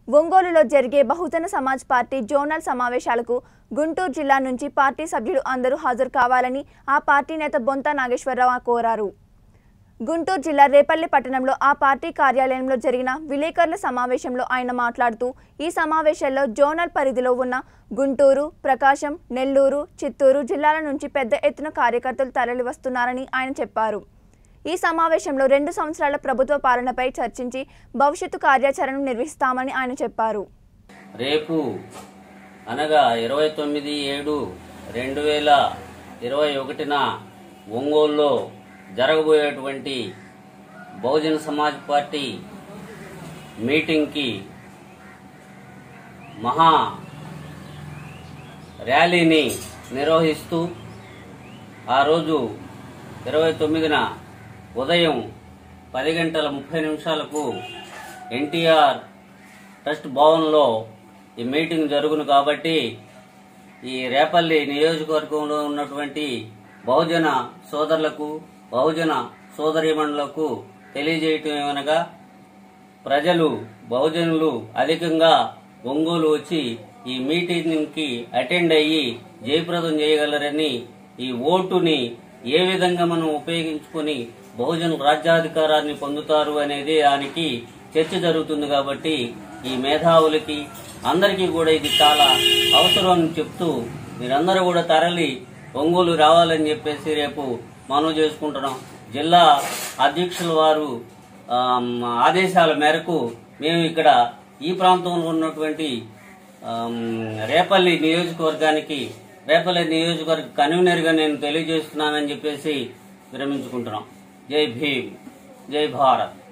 ఒంగోలులో జరిగే బహుజన Samaj party zonal సమావేశాలకు గుంటూరు జిల్లా నుంచి పార్టీ సభ్యులు అందరూ హాజరు కావాలని ఆ పార్టీ నేత బొంత నాగేశ్వరరావు కోరారు గుంటూరు జిల్లా రేపల్లి పట్టణంలో ఆ పార్టీ కార్యాలయంలో జరిగిన విలేకరుల సమావేశంలో ఆయన మాట్లాడుతూ ఈ సమావేశాల్లో జోనల్ పరిధిలో ఉన్న గుంటూరు ప్రకాశం నెల్లూరు చిత్తూరు జిల్లాల నుంచి పెద్ద ఎత్తున కార్యకర్తలు తరలివస్తున్నారని ఆయన చెప్పారు ఈ సమావేశంలో రెండు సంవత్సరాల ప్రభుత్వ పాలనపై చర్చించి భవిష్యత్తు కార్యాచరణను నిర్వహిస్తామని ఆయన చెప్పారు రేపు అనగా ఇరవై తొమ్మిది ఏడు రెండు వేల ఇరవై ఒకటిన ఒంగోలులో జరగబోయేటువంటి బహుజన సమాజ్ పార్టీ మీటింగ్కి మహా ర్యాలీని నిర్వహిస్తూ ఆ రోజు ఇరవై తొమ్మిదిన ఉదయం పది గంటల ముప్పై నిమిషాలకు ఎన్టీఆర్ ట్రస్ట్ భవన్లో ఈ మీటింగ్ జరుగును కాబట్టి ఈ రేపల్లి నియోజకవర్గంలో ఉన్నటువంటి బహుజన సోదరులకు బహుజన సోదరీమణులకు తెలియజేయటం ఏమనగా ప్రజలు బహుజనులు అధికంగా ఒంగోలు వచ్చి ఈ మీటింగ్కి అటెండ్ అయ్యి జయప్రదం చేయగలరని ఈ ఓటుని ఏ విధంగా మనం ఉపయోగించుకొని బహుజన రాజ్యాధికారాన్ని పొందుతారు అనేది దానికి చర్చ జరుగుతుంది కాబట్టి ఈ మేధావులకి అందరికీ కూడా ఇది చాలా అవసరం అని చెప్తూ మీరందరూ కూడా తరలి ఒంగోలు రావాలని చెప్పేసి రేపు మనవి చేసుకుంటున్నాం జిల్లా అధ్యక్షుల వారు ఆమ్, ఆదేశాల మేరకు మేము ఇక్కడ ఈ ప్రాంతంలో ఉన్నటువంటి ఆమ్, రేపల్లి నియోజకవర్గానికి రేపల్లి నియోజకవర్గ కన్వీనర్గా నేను తెలియజేస్తున్నానని చెప్పేసి విరమించుకుంటున్నాం జై భీమ్ జై భారత్